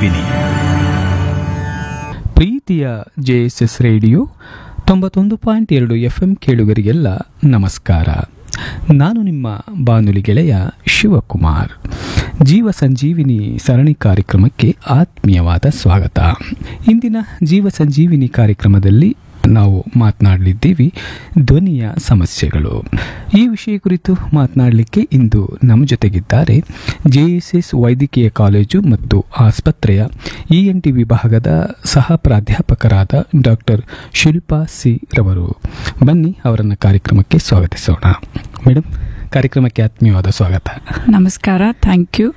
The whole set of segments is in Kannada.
ಸಂಜೀವಿನಿ ಪ್ರೀತಿಯ ಜೆಎಸ್ಎಸ್ ರೇಡಿಯೋ ತೊಂಬತ್ತೊಂದು ಪಾಯಿಂಟ್ ಎರಡು ಎಫ್ ಎಂ ಕೇಳುಗರಿಗೆಲ್ಲ ನಮಸ್ಕಾರ ನಾನು ನಿಮ್ಮ ಬಾನುಲಿ ಗೆಳೆಯ ಶಿವಕುಮಾರ್ ಜೀವ ಸಂಜೀವಿನಿ ಸರಣಿ ಕಾರ್ಯಕ್ರಮಕ್ಕೆ ಆತ್ಮೀಯವಾದ ಸ್ವಾಗತ ಇಂದಿನ ಜೀವ ಸಂಜೀವಿನಿ ಕಾರ್ಯಕ್ರಮದಲ್ಲಿ ನಾವು ಮಾತನಾಡಲಿದ್ದೀವಿ ಧ್ವನಿಯ ಸಮಸ್ಯೆಗಳು ಈ ವಿಷಯ ಕುರಿತು ಮಾತನಾಡಲಿಕ್ಕೆ ಇಂದು ನಮ್ಮ ಜೊತೆಗಿದ್ದಾರೆ ಜೆ ಎಸ್ ಎಸ್ ವೈದ್ಯಕೀಯ ಕಾಲೇಜು ಮತ್ತು ಆಸ್ಪತ್ರೆಯ ಇ ಎನ್ ಟಿ ವಿಭಾಗದ ಸಹ ಪ್ರಾಧ್ಯಾಪಕರಾದ ಡಾಕ್ಟರ್ ಶಿಲ್ಪಾ ಸಿ ರವರು ಬನ್ನಿ ಅವರನ್ನು ಕಾರ್ಯಕ್ರಮಕ್ಕೆ ಸ್ವಾಗತಿಸೋಣ ಮೇಡಮ್ ಕಾರ್ಯಕ್ರಮಕ್ಕೆ ಆತ್ಮೀಯವಾದ ಸ್ವಾಗತ ನಮಸ್ಕಾರ ಥ್ಯಾಂಕ್ ಯು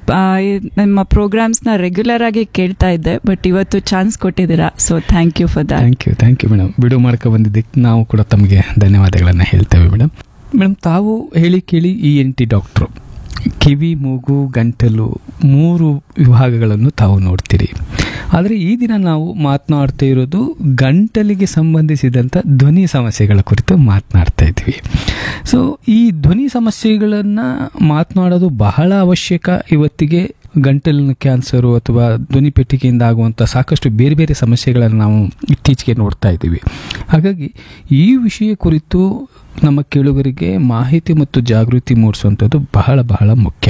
ನಿಮ್ಮ ಪ್ರೋಗ್ರಾಮ್ಸ್ನ ರೆಗ್ಯುಲರ್ ಆಗಿ ಕೇಳ್ತಾ ಇದ್ದೆ ಬಟ್ ಇವತ್ತು ಚಾನ್ಸ್ ಕೊಟ್ಟಿದ್ದೀರಾ so thank you for that thank you thank you madam ಬಿಡು ಮಾಡ್ಕೊ ಬಂದಿದ್ದಕ್ಕೆ ನಾವು ಕೂಡ ತಮಗೆ ಧನ್ಯವಾದಗಳನ್ನು ಹೇಳ್ತೇವೆ ಮೇಡಮ್ ಮೇಡಮ್ ತಾವು ಹೇಳಿ ಕೇಳಿ ಇ ಎನ್ ಟಿ ಡಾಕ್ಟ್ರು ಕಿವಿ ಮೂಗು ಗಂಟಲು ಮೂರು ವಿಭಾಗಗಳನ್ನು ತಾವು ನೋಡ್ತೀರಿ ಆದರೆ ಈ ದಿನ ನಾವು ಮಾತನಾಡ್ತಾ ಇರೋದು ಗಂಟಲಿಗೆ ಸಂಬಂಧಿಸಿದಂಥ ಧ್ವನಿ ಸಮಸ್ಯೆಗಳ ಕುರಿತು ಮಾತನಾಡ್ತಾ ಇದ್ವಿ ಸೊ ಈ ಧ್ವನಿ ಸಮಸ್ಯೆಗಳನ್ನು ಮಾತನಾಡೋದು ಬಹಳ ಅವಶ್ಯಕ ಇವತ್ತಿಗೆ ಗಂಟಲಿನ ಕ್ಯಾನ್ಸರು ಅಥವಾ ಧ್ವನಿ ಪೆಟ್ಟಿಗೆಯಿಂದ ಆಗುವಂಥ ಸಾಕಷ್ಟು ಬೇರೆ ಬೇರೆ ಸಮಸ್ಯೆಗಳನ್ನು ನಾವು ಇತ್ತೀಚೆಗೆ ನೋಡ್ತಾ ಇದ್ದೀವಿ ಹಾಗಾಗಿ ಈ ವಿಷಯ ಕುರಿತು ನಮ್ಮ ಕೇಳುಗರಿಗೆ ಮಾಹಿತಿ ಮತ್ತು ಜಾಗೃತಿ ಮೂಡಿಸುವಂಥದ್ದು ಬಹಳ ಬಹಳ ಮುಖ್ಯ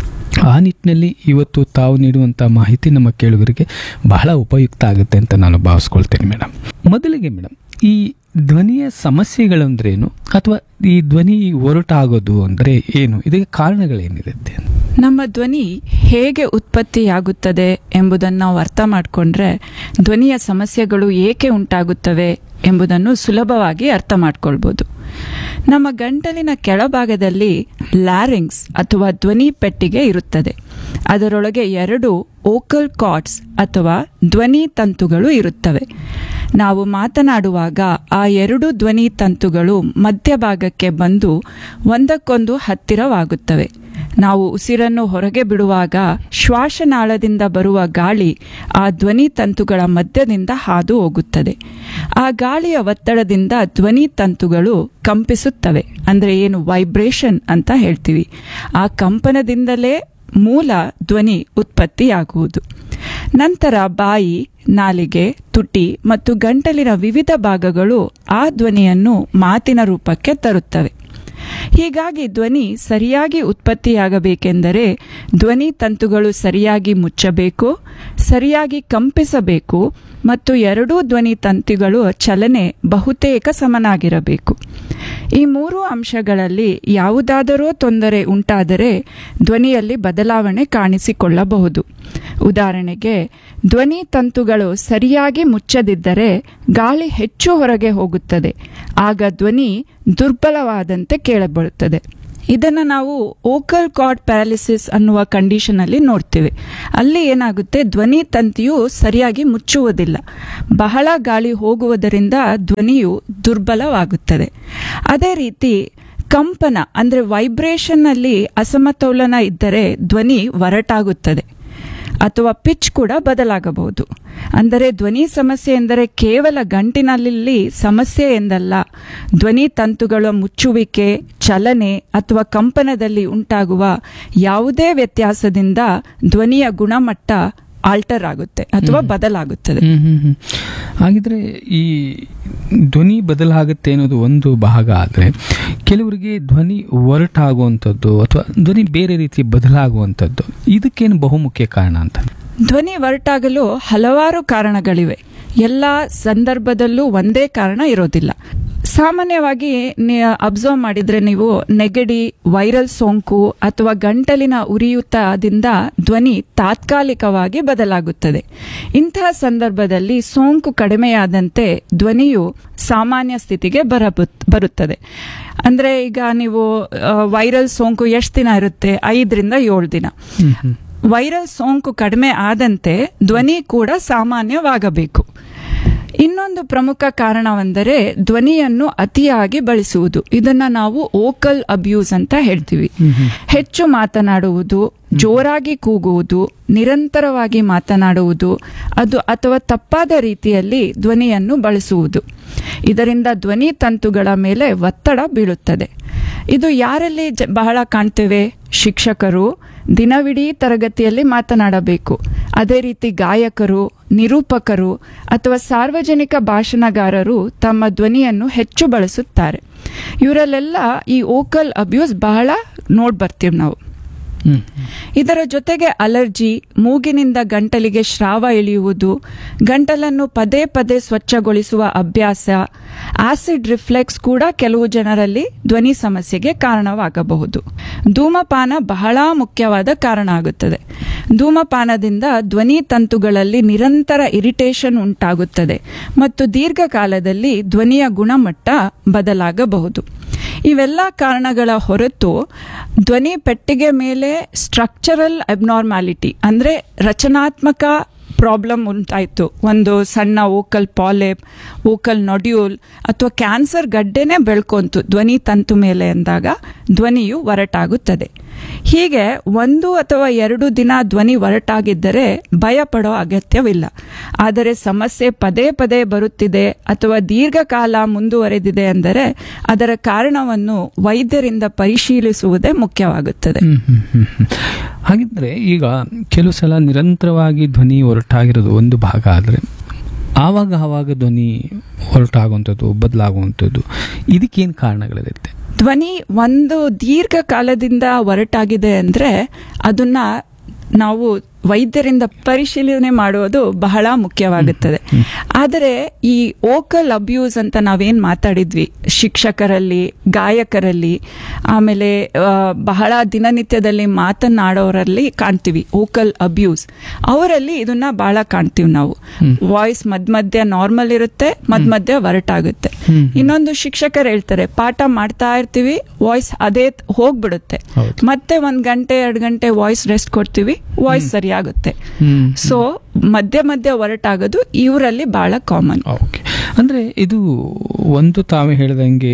ಆ ನಿಟ್ಟಿನಲ್ಲಿ ಇವತ್ತು ತಾವು ನೀಡುವಂಥ ಮಾಹಿತಿ ನಮ್ಮ ಕೇಳುಗರಿಗೆ ಬಹಳ ಉಪಯುಕ್ತ ಆಗುತ್ತೆ ಅಂತ ನಾನು ಭಾವಿಸ್ಕೊಳ್ತೇನೆ ಮೇಡಮ್ ಮೊದಲಿಗೆ ಮೇಡಮ್ ಈ ಧ್ವನಿಯ ಸಮಸ್ಯೆಗಳಂದ್ರೇನು ಅಥವಾ ಈ ಧ್ವನಿ ಒರಟಾಗೋದು ಅಂದರೆ ಏನು ಇದಕ್ಕೆ ಕಾರಣಗಳೇನಿರುತ್ತೆ ನಮ್ಮ ಧ್ವನಿ ಹೇಗೆ ಉತ್ಪತ್ತಿಯಾಗುತ್ತದೆ ಎಂಬುದನ್ನು ನಾವು ಅರ್ಥ ಮಾಡಿಕೊಂಡ್ರೆ ಧ್ವನಿಯ ಸಮಸ್ಯೆಗಳು ಏಕೆ ಉಂಟಾಗುತ್ತವೆ ಎಂಬುದನ್ನು ಸುಲಭವಾಗಿ ಅರ್ಥ ಮಾಡ್ಕೊಳ್ಬೋದು ನಮ್ಮ ಗಂಟಲಿನ ಕೆಳಭಾಗದಲ್ಲಿ ಲ್ಯಾರಿಂಗ್ಸ್ ಅಥವಾ ಧ್ವನಿ ಪೆಟ್ಟಿಗೆ ಇರುತ್ತದೆ ಅದರೊಳಗೆ ಎರಡು ಓಕಲ್ ಕಾರ್ಡ್ಸ್ ಅಥವಾ ಧ್ವನಿ ತಂತುಗಳು ಇರುತ್ತವೆ ನಾವು ಮಾತನಾಡುವಾಗ ಆ ಎರಡು ಧ್ವನಿ ತಂತುಗಳು ಮಧ್ಯಭಾಗಕ್ಕೆ ಬಂದು ಒಂದಕ್ಕೊಂದು ಹತ್ತಿರವಾಗುತ್ತವೆ ನಾವು ಉಸಿರನ್ನು ಹೊರಗೆ ಬಿಡುವಾಗ ಶ್ವಾಸನಾಳದಿಂದ ಬರುವ ಗಾಳಿ ಆ ಧ್ವನಿ ತಂತುಗಳ ಮಧ್ಯದಿಂದ ಹಾದು ಹೋಗುತ್ತದೆ ಆ ಗಾಳಿಯ ಒತ್ತಡದಿಂದ ಧ್ವನಿ ತಂತುಗಳು ಕಂಪಿಸುತ್ತವೆ ಅಂದರೆ ಏನು ವೈಬ್ರೇಷನ್ ಅಂತ ಹೇಳ್ತೀವಿ ಆ ಕಂಪನದಿಂದಲೇ ಮೂಲ ಧ್ವನಿ ಉತ್ಪತ್ತಿಯಾಗುವುದು ನಂತರ ಬಾಯಿ ನಾಲಿಗೆ ತುಟಿ ಮತ್ತು ಗಂಟಲಿನ ವಿವಿಧ ಭಾಗಗಳು ಆ ಧ್ವನಿಯನ್ನು ಮಾತಿನ ರೂಪಕ್ಕೆ ತರುತ್ತವೆ ಹೀಗಾಗಿ ಧ್ವನಿ ಸರಿಯಾಗಿ ಉತ್ಪತ್ತಿಯಾಗಬೇಕೆಂದರೆ ಧ್ವನಿ ತಂತುಗಳು ಸರಿಯಾಗಿ ಮುಚ್ಚಬೇಕು ಸರಿಯಾಗಿ ಕಂಪಿಸಬೇಕು ಮತ್ತು ಎರಡೂ ಧ್ವನಿ ತಂತುಗಳು ಚಲನೆ ಬಹುತೇಕ ಸಮನಾಗಿರಬೇಕು ಈ ಮೂರು ಅಂಶಗಳಲ್ಲಿ ಯಾವುದಾದರೂ ತೊಂದರೆ ಉಂಟಾದರೆ ಧ್ವನಿಯಲ್ಲಿ ಬದಲಾವಣೆ ಕಾಣಿಸಿಕೊಳ್ಳಬಹುದು ಉದಾಹರಣೆಗೆ ಧ್ವನಿ ತಂತುಗಳು ಸರಿಯಾಗಿ ಮುಚ್ಚದಿದ್ದರೆ ಗಾಳಿ ಹೆಚ್ಚು ಹೊರಗೆ ಹೋಗುತ್ತದೆ ಆಗ ಧ್ವನಿ ದುರ್ಬಲವಾದಂತೆ ಕೇಳಬರುತ್ತದೆ ಇದನ್ನು ನಾವು ಓಕಲ್ ಕಾರ್ಡ್ ಪ್ಯಾರಾಲಿಸಿಸ್ ಅನ್ನುವ ಕಂಡೀಷನ್ ಅಲ್ಲಿ ನೋಡ್ತೇವೆ ಅಲ್ಲಿ ಏನಾಗುತ್ತೆ ಧ್ವನಿ ತಂತಿಯು ಸರಿಯಾಗಿ ಮುಚ್ಚುವುದಿಲ್ಲ ಬಹಳ ಗಾಳಿ ಹೋಗುವುದರಿಂದ ಧ್ವನಿಯು ದುರ್ಬಲವಾಗುತ್ತದೆ ಅದೇ ರೀತಿ ಕಂಪನ ಅಂದರೆ ವೈಬ್ರೇಷನ್ ಅಲ್ಲಿ ಅಸಮತೋಲನ ಇದ್ದರೆ ಧ್ವನಿ ಒರಟಾಗುತ್ತದೆ ಅಥವಾ ಪಿಚ್ ಕೂಡ ಬದಲಾಗಬಹುದು ಅಂದರೆ ಧ್ವನಿ ಸಮಸ್ಯೆ ಎಂದರೆ ಕೇವಲ ಗಂಟಿನಲ್ಲಿ ಸಮಸ್ಯೆ ಎಂದಲ್ಲ ಧ್ವನಿ ತಂತುಗಳ ಮುಚ್ಚುವಿಕೆ ಚಲನೆ ಅಥವಾ ಕಂಪನದಲ್ಲಿ ಉಂಟಾಗುವ ಯಾವುದೇ ವ್ಯತ್ಯಾಸದಿಂದ ಧ್ವನಿಯ ಗುಣಮಟ್ಟ ಆಲ್ಟರ್ ಆಗುತ್ತೆ ಅಥವಾ ಬದಲಾಗುತ್ತದೆ ಹಾಗಿದ್ರೆ ಈ ಧ್ವನಿ ಬದಲಾಗುತ್ತೆ ಅನ್ನೋದು ಒಂದು ಭಾಗ ಆದರೆ ಕೆಲವರಿಗೆ ಧ್ವನಿ ಒರಟಾಗುವಂಥದ್ದು ಅಥವಾ ಧ್ವನಿ ಬೇರೆ ರೀತಿ ಬದಲಾಗುವಂಥದ್ದು ಇದಕ್ಕೇನು ಬಹುಮುಖ್ಯ ಕಾರಣ ಅಂತ ಧ್ವನಿ ಹೊರಟಾಗಲು ಹಲವಾರು ಕಾರಣಗಳಿವೆ ಎಲ್ಲ ಸಂದರ್ಭದಲ್ಲೂ ಒಂದೇ ಕಾರಣ ಇರೋದಿಲ್ಲ ಸಾಮಾನ್ಯವಾಗಿ ಅಬ್ಸರ್ವ್ ಮಾಡಿದ್ರೆ ನೀವು ನೆಗಡಿ ವೈರಲ್ ಸೋಂಕು ಅಥವಾ ಗಂಟಲಿನ ಉರಿಯೂತದಿಂದ ಧ್ವನಿ ತಾತ್ಕಾಲಿಕವಾಗಿ ಬದಲಾಗುತ್ತದೆ ಇಂತಹ ಸಂದರ್ಭದಲ್ಲಿ ಸೋಂಕು ಕಡಿಮೆಯಾದಂತೆ ಧ್ವನಿಯು ಸಾಮಾನ್ಯ ಸ್ಥಿತಿಗೆ ಬರ ಬರುತ್ತದೆ ಅಂದ್ರೆ ಈಗ ನೀವು ವೈರಲ್ ಸೋಂಕು ಎಷ್ಟು ದಿನ ಇರುತ್ತೆ ಐದರಿಂದ ಏಳು ದಿನ ವೈರಲ್ ಸೋಂಕು ಕಡಿಮೆ ಆದಂತೆ ಧ್ವನಿ ಕೂಡ ಸಾಮಾನ್ಯವಾಗಬೇಕು ಇನ್ನೊಂದು ಪ್ರಮುಖ ಕಾರಣವೆಂದರೆ ಧ್ವನಿಯನ್ನು ಅತಿಯಾಗಿ ಬಳಸುವುದು ಇದನ್ನ ನಾವು ಓಕಲ್ ಅಬ್ಯೂಸ್ ಅಂತ ಹೇಳ್ತೀವಿ ಹೆಚ್ಚು ಮಾತನಾಡುವುದು ಜೋರಾಗಿ ಕೂಗುವುದು ನಿರಂತರವಾಗಿ ಮಾತನಾಡುವುದು ಅದು ಅಥವಾ ತಪ್ಪಾದ ರೀತಿಯಲ್ಲಿ ಧ್ವನಿಯನ್ನು ಬಳಸುವುದು ಇದರಿಂದ ಧ್ವನಿ ತಂತುಗಳ ಮೇಲೆ ಒತ್ತಡ ಬೀಳುತ್ತದೆ ಇದು ಯಾರಲ್ಲಿ ಜ- ಬಹಳ ಕಾಣ್ತೇವೆ ಶಿಕ್ಷಕರು ದಿನವಿಡೀ ತರಗತಿಯಲ್ಲಿ ಮಾತನಾಡಬೇಕು ಅದೇ ರೀತಿ ಗಾಯಕರು ನಿರೂಪಕರು ಅಥವಾ ಸಾರ್ವಜನಿಕ ಭಾಷಣಗಾರರು ತಮ್ಮ ಧ್ವನಿಯನ್ನು ಹೆಚ್ಚು ಬಳಸುತ್ತಾರೆ ಇವರಲ್ಲೆಲ್ಲ ಈ ಓಕಲ್ ಅಬ್ಯೂಸ್ ಬಹಳ ನೋಡ್ಬರ್ತೀವಿ ನಾವು ಹ್ಮ್ ಇದರ ಜೊತೆಗೆ ಅಲರ್ಜಿ ಮೂಗಿನಿಂದ ಗಂಟಲಿಗೆ ಸ್ರಾವ ಇಳಿಯುವುದು ಗಂಟಲನ್ನು ಪದೇ ಪದೇ ಸ್ವಚ್ಛಗೊಳಿಸುವ ಅಭ್ಯಾಸ ಆಸಿಡ್ ರಿಫ್ಲೆಕ್ಸ್ ಕೂಡ ಕೆಲವು ಜನರಲ್ಲಿ ಧ್ವನಿ ಸಮಸ್ಯೆಗೆ ಕಾರಣವಾಗಬಹುದು ಧೂಮಪಾನ ಬಹಳ ಮುಖ್ಯವಾದ ಕಾರಣ ಆಗುತ್ತದೆ ಧೂಮಪಾನದಿಂದ ಧ್ವನಿ ತಂತುಗಳಲ್ಲಿ ನಿರಂತರ ಇರಿಟೇಷನ್ ಉಂಟಾಗುತ್ತದೆ ಮತ್ತು ದೀರ್ಘಕಾಲದಲ್ಲಿ ಧ್ವನಿಯ ಗುಣಮಟ್ಟ ಬದಲಾಗಬಹುದು ಇವೆಲ್ಲ ಕಾರಣಗಳ ಹೊರತು ಧ್ವನಿ ಪೆಟ್ಟಿಗೆ ಮೇಲೆ ಸ್ಟ್ರಕ್ಚರಲ್ ಅಬ್ನಾರ್ಮ್ಯಾಲಿಟಿ ಅಂದರೆ ರಚನಾತ್ಮಕ ಪ್ರಾಬ್ಲಮ್ ಉಂಟಾಯಿತು ಒಂದು ಸಣ್ಣ ಓಕಲ್ ಪಾಲೆಪ್ ಓಕಲ್ ನೊಡ್ಯೂಲ್ ಅಥವಾ ಕ್ಯಾನ್ಸರ್ ಗಡ್ಡೆನೇ ಬೆಳ್ಕೊಂತು ಧ್ವನಿ ತಂತು ಮೇಲೆ ಎಂದಾಗ ಧ್ವನಿಯು ಒರಟಾಗುತ್ತದೆ ಹೀಗೆ ಒಂದು ಅಥವಾ ಎರಡು ದಿನ ಧ್ವನಿ ಒರಟಾಗಿದ್ದರೆ ಭಯ ಪಡೋ ಅಗತ್ಯವಿಲ್ಲ ಆದರೆ ಸಮಸ್ಯೆ ಪದೇ ಪದೇ ಬರುತ್ತಿದೆ ಅಥವಾ ದೀರ್ಘಕಾಲ ಮುಂದುವರೆದಿದೆ ಅಂದರೆ ಅದರ ಕಾರಣವನ್ನು ವೈದ್ಯರಿಂದ ಪರಿಶೀಲಿಸುವುದೇ ಮುಖ್ಯವಾಗುತ್ತದೆ ಹ್ಮ್, ಹ್ಮ್, ಹ್ಮ್, ಹ್ಮ್. ಹಾಗಿದ್ರೆ ಈಗ ಕೆಲವು ಸಲ ನಿರಂತರವಾಗಿ ಧ್ವನಿ ಹೊರಟಾಗಿರೋದು ಒಂದು ಭಾಗ ಆದರೆ ಆವಾಗ ಆವಾಗ ಧ್ವನಿ ಹೊರಟಾಗುವಂಥದ್ದು ಬದಲಾಗುವಂಥದ್ದು ಇದಕ್ಕೇನು ಕಾರಣಗಳಿರುತ್ತೆ ಧ್ವನಿ ಒಂದು ದೀರ್ಘಕಾಲದಿಂದ ಒರಟಾಗಿದೆ ಅಂದರೆ ಅದನ್ನ ನಾವು ವೈದ್ಯರಿಂದ ಪರಿಶೀಲನೆ ಮಾಡುವುದು ಬಹಳ ಮುಖ್ಯವಾಗುತ್ತದೆ ಆದರೆ ಈ ಓಕಲ್ ಅಬ್ಯೂಸ್ ಅಂತ ನಾವೇನ್ ಮಾತಾಡಿದ್ವಿ ಶಿಕ್ಷಕರಲ್ಲಿ ಗಾಯಕರಲ್ಲಿ ಆಮೇಲೆ ಆ, ಬಹಳ ದಿನನಿತ್ಯದಲ್ಲಿ ಮಾತನಾಡೋರಲ್ಲಿ ಕಾಣ್ತೀವಿ ಓಕಲ್ ಅಬ್ಯೂಸ್ ಅವರಲ್ಲಿ ಇದನ್ನ ಬಹಳ ಕಾಣ್ತೀವಿ ನಾವು ವಾಯ್ಸ್ ಮಧ್ಯ ಮಧ್ಯ ನಾರ್ಮಲ್ ಇರುತ್ತೆ ಮಧ್ಯ ಮಧ್ಯ ಹೊರಟಾಗುತ್ತೆ ಹ್ಮ್. ಇನ್ನೊಂದು ಶಿಕ್ಷಕರು ಹೇಳ್ತಾರೆ ಪಾಠ ಮಾಡ್ತಾ ಇರ್ತೀವಿ ವಾಯ್ಸ್ ಅದೇ ತ್- ಹೋಗ್ಬಿಡುತ್ತೆ ಹೌದು. ಮತ್ತೆ ಒಂದ್ ಗಂಟೆ ಎರಡು ಗಂಟೆ ವಾಯ್ಸ್ ರೆಸ್ಟ್ ಕೊಡ್ತೀವಿ ವಾಯ್ಸ್ ಸರಿಯಾಗುತ್ತೆ ಹ್ಮ್. ಸೊ ಮಧ್ಯ ಮಧ್ಯ ಹೊರಟಾಗೋದು ಇವರಲ್ಲಿ ಬಹಳ ಕಾಮನ್ ಓಕೆ ಅಂದರೆ ಇದು ಒಂದು ತಾವೇ ಹೇಳಿದಂಗೆ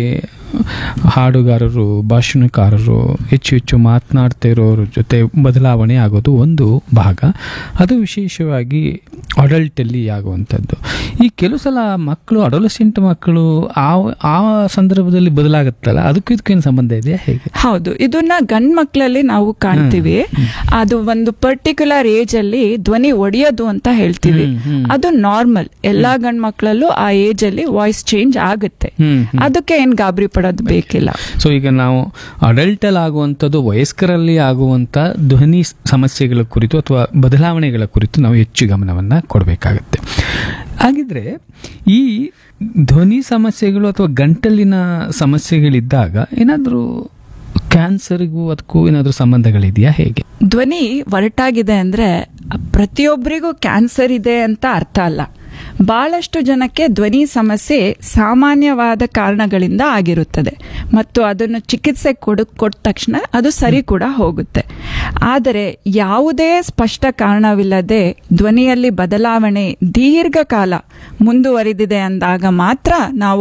ಹಾಡುಗಾರರು ಭಾಷಣಕಾರರು ಹೆಚ್ಚು ಹೆಚ್ಚು ಮಾತನಾಡ್ತಾ ಇರೋರ ಜೊತೆ ಬದಲಾವಣೆ ಆಗೋದು ಒಂದು ಭಾಗ ಅದು ವಿಶೇಷವಾಗಿ ಅಡಲ್ಟಲ್ಲಿ ಆಗುವಂಥದ್ದು ಈ ಕೆಲವು ಸಲ ಮಕ್ಕಳು ಅಡೋಲಸೆಂಟ್ ಮಕ್ಕಳು ಆ ಆ ಸಂದರ್ಭದಲ್ಲಿ ಬದಲಾಗುತ್ತಲ್ಲ ಅದಕ್ಕೂ ಇದಕ್ಕೇನು ಸಂಬಂಧ ಇದೆಯಾ ಹೇಗೆ ಹೌದು ಇದನ್ನ ಗಂಡ್ ಮಕ್ಕಳಲ್ಲಿ ನಾವು ಕಾಣ್ತೀವಿ ಅದು ಒಂದು ಪರ್ಟಿಕ್ಯುಲರ್ ಏಜ್ ಅಲ್ಲಿ ಧ್ವನಿ ಒಡೆಯೋದು ಅಂತ ಹೇಳ್ತೀವಿ ಹ್ಮ್, ಹ್ಮ್. ಅದು ನಾರ್ಮಲ್ ಎಲ್ಲಾ ಗಂಡ್ ಮಕ್ಕಳಲ್ಲೂ ಆ ಏಜ್ ಅಲ್ಲಿ ವಾಯ್ಸ್ ಚೇಂಜ್ ಆಗುತ್ತೆ ಹ್ಮ್, ಹ್ಮ್. ಅದಕ್ಕೆ ಏನ್ ಗಾಬರಿ ಪಡೋದು ಬೇಕಿಲ್ಲ ಸೊ ಈಗ ನಾವು ಅಡಲ್ಟಲ್ಲಿ ಆಗುವಂಥದ್ದು ವಯಸ್ಕರಲ್ಲಿ ಆಗುವಂಥ ಧ್ವನಿ ಸಮಸ್ಯೆಗಳ ಕುರಿತು ಅಥವಾ ಬದಲಾವಣೆಗಳ ಕುರಿತು ನಾವು ಹೆಚ್ಚು ಗಮನವನ್ನು ಕೊಡಬೇಕಾಗತ್ತೆ ಹಾಗಿದ್ರೆ ಈ ಧ್ವನಿ ಸಮಸ್ಯೆಗಳು ಅಥವಾ ಗಂಟಲಿನ ಸಮಸ್ಯೆಗಳಿದ್ದಾಗ ಏನಾದರೂ ಕ್ಯಾನ್ಸರ್ಗೂ ಅದಕ್ಕೂ ಏನಾದರೂ ಸಂಬಂಧಗಳಿದೆಯಾ ಹೇಗೆ ಧ್ವನಿ ಒರಟಾಗಿದೆ ಅಂದ್ರೆ ಪ್ರತಿಯೊಬ್ಬರಿಗೂ ಕ್ಯಾನ್ಸರ್ ಇದೆ ಅಂತ ಅರ್ಥ ಅಲ್ಲ ಬಹಳಷ್ಟು ಜನಕ್ಕೆ ಧ್ವನಿ ಸಮಸ್ಯೆ ಸಾಮಾನ್ಯವಾದ ಕಾರಣಗಳಿಂದ ಆಗಿರುತ್ತದೆ ಮತ್ತು ಅದನ್ನು ಚಿಕಿತ್ಸೆ ಕೊಡ ಕೊಟ್ಟ ತಕ್ಷಣ ಅದು ಸರಿ ಕೂಡ ಹೋಗುತ್ತೆ ಆದರೆ ಯಾವುದೇ ಸ್ಪಷ್ಟ ಕಾರಣವಿಲ್ಲದೆ ಧ್ವನಿಯಲ್ಲಿ ಬದಲಾವಣೆ ದೀರ್ಘಕಾಲ ಮುಂದುವರಿದಿದೆ ಅಂದಾಗ ಮಾತ್ರ ನಾವು